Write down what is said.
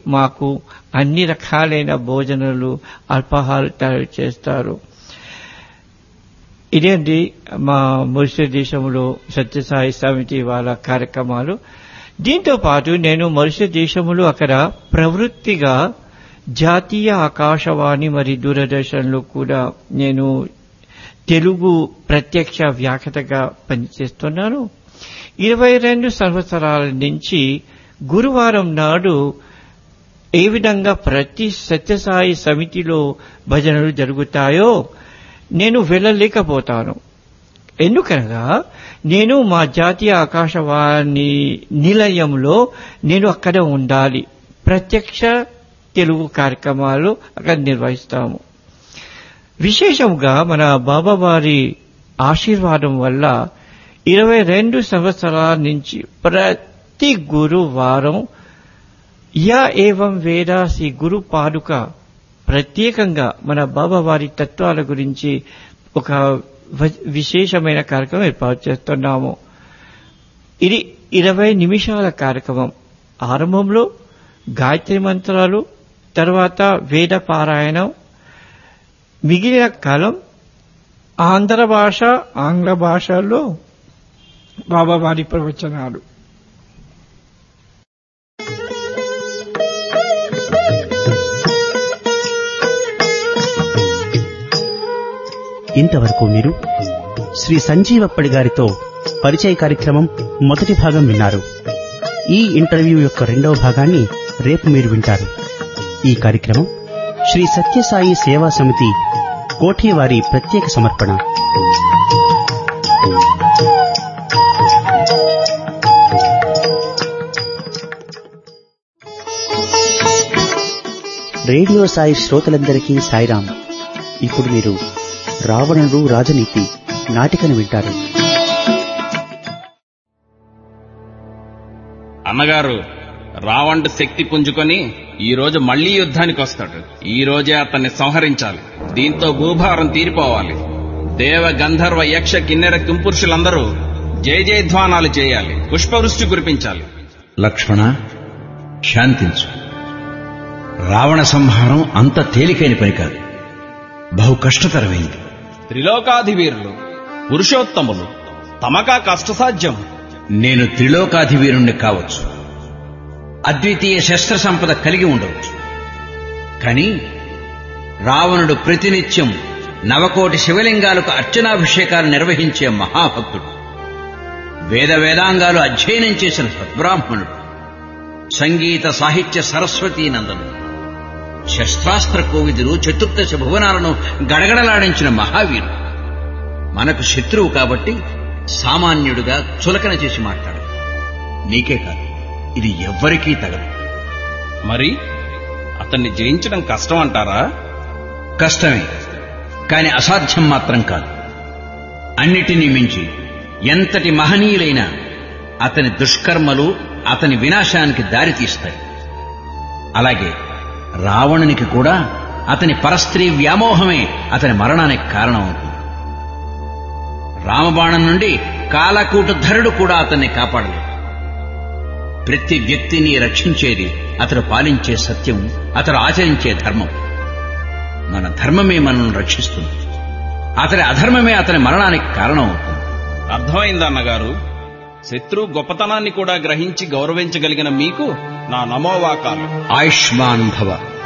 మాకు అన్ని రకాలైన భోజనాలు అల్పాహారాలు తయారు చేస్తారు ఇదేంటి మా మురిసి దేశంలో సత్యసాయి సమితి వాళ్ళ కార్యక్రమాలు దీంతో పాటు నేను మరుస దేశంలో అక్కడ ప్రవృత్తిగా జాతీయ ఆకాశవాణి మరియు దూరదర్శన్లో కూడా నేను తెలుగు ప్రత్యక్ష వ్యాఖ్యతగా పనిచేస్తున్నాను ఇరవై రెండు సంవత్సరాల నుంచి గురువారం నాడు ఏ విధంగా ప్రతి సత్యసాయి సమితిలో భజనలు జరుగుతాయో నేను వెళ్ళలేకపోతాను ఎందుకనగా నేను మా జాతీయ ఆకాశవాణి నిలయంలో నేను అక్కడ ఉండాలి ప్రత్యక్ష తెలుగు కార్యక్రమాలు అక్కడ నిర్వహిస్తాము విశేషంగా మన బాబావారి ఆశీర్వాదం వల్ల ఇరవై రెండు సంవత్సరాల నుంచి ప్రతి గురువారం యా ఏవం వేదాసి గురు పాదుక ప్రత్యేకంగా మన బాబావారి తత్వాల గురించి ఒక విశేషమైన కార్యక్రమం ఏర్పాటు చేస్తున్నాము ఇది ఇరవై నిమిషాల కార్యక్రమం ఆరంభంలో గాయత్రి మంత్రాలు తర్వాత వేద పారాయణం మిగిలిన కాలం ఆంధ్ర భాష ఆంగ్ల భాషల్లో బాబావారి ప్రవచనాలు ఇంతవరకు మీరు శ్రీ సంజీవప్పడి గారితో పరిచయ కార్యక్రమం మొదటి భాగం విన్నారు ఈ ఇంటర్వ్యూ యొక్క రెండవ భాగాన్ని రేపు మీరు వింటారు ఈ కార్యక్రమం శ్రీ సత్యసాయి సేవా సమితి కోఠి వారి ప్రత్యేక సమర్పణ రేడియో సాయి శ్రోతలందరికీ సాయిరాం ఇప్పుడు మీరు రావణుడు రాజనీతి నాటికను వింటారు అన్నగారు రావణుడు శక్తి పుంజుకొని ఈ రోజు మళ్లీ యుద్ధానికి వస్తాడు ఈ రోజే అతన్ని సంహరించాలి దీంతో భూభారం తీరిపోవాలి దేవ గంధర్వ యక్ష కిన్నెర కింపురుషులందరూ జయ జయధ్వానాలు చేయాలి పుష్పవృష్టి కురిపించాలి లక్ష్మణ శాంతించు రావణ సంహారం అంత తేలికైన పని కాదు బహు కష్టతరమైంది త్రిలోకాధివీరులు పురుషోత్తములు తమకా కష్టసాధ్యం నేను త్రిలోకాధివీరుణ్ణి కావచ్చు అద్వితీయ శస్త్ర సంపద కలిగి ఉండవచ్చు కానీ రావణుడు ప్రతినిత్యం నవకోటి శివలింగాలకు అర్చనాభిషేకాలు నిర్వహించే మహాభక్తుడు వేద వేదాంగాలు అధ్యయనం చేసిన సద్బ్రాహ్మణుడు సంగీత సాహిత్య సరస్వతీ నందనుడు శస్త్రాస్త్ర కోవిదులు చతుర్దశ భువనాలను గడగడలాడించిన మహావీరుడు మనకు శత్రువు కాబట్టి సామాన్యుడుగా చులకన చేసి మాట్లాడు నీకే కాదు ఇది ఎవ్వరికీ తగదు మరి అతన్ని జయించడం కష్టం అంటారా కష్టమే కాని అసాధ్యం మాత్రం కాదు అన్నిటినీ మించి ఎంతటి మహనీయులైన అతని దుష్కర్మలు అతని వినాశానికి దారితీస్తాయి అలాగే రావణునికి కూడా అతని పరస్త్రీ వ్యామోహమే అతని మరణానికి కారణమవుతుంది రామబాణం నుండి కాలకూటధరుడు కూడా అతన్ని కాపాడలేదు ప్రతి వ్యక్తిని రక్షించేది అతడు పాలించే సత్యం అతడు ఆచరించే ధర్మం మన ధర్మమే మనల్ని రక్షిస్తుంది అతని అధర్మమే అతని మరణానికి కారణమవుతుంది అర్థమైంది అన్నగారు శత్రు గొప్పతనాన్ని కూడా గ్రహించి గౌరవించగలిగిన మీకు నా నమోవాకాలు ఆయుష్మాన్ భవ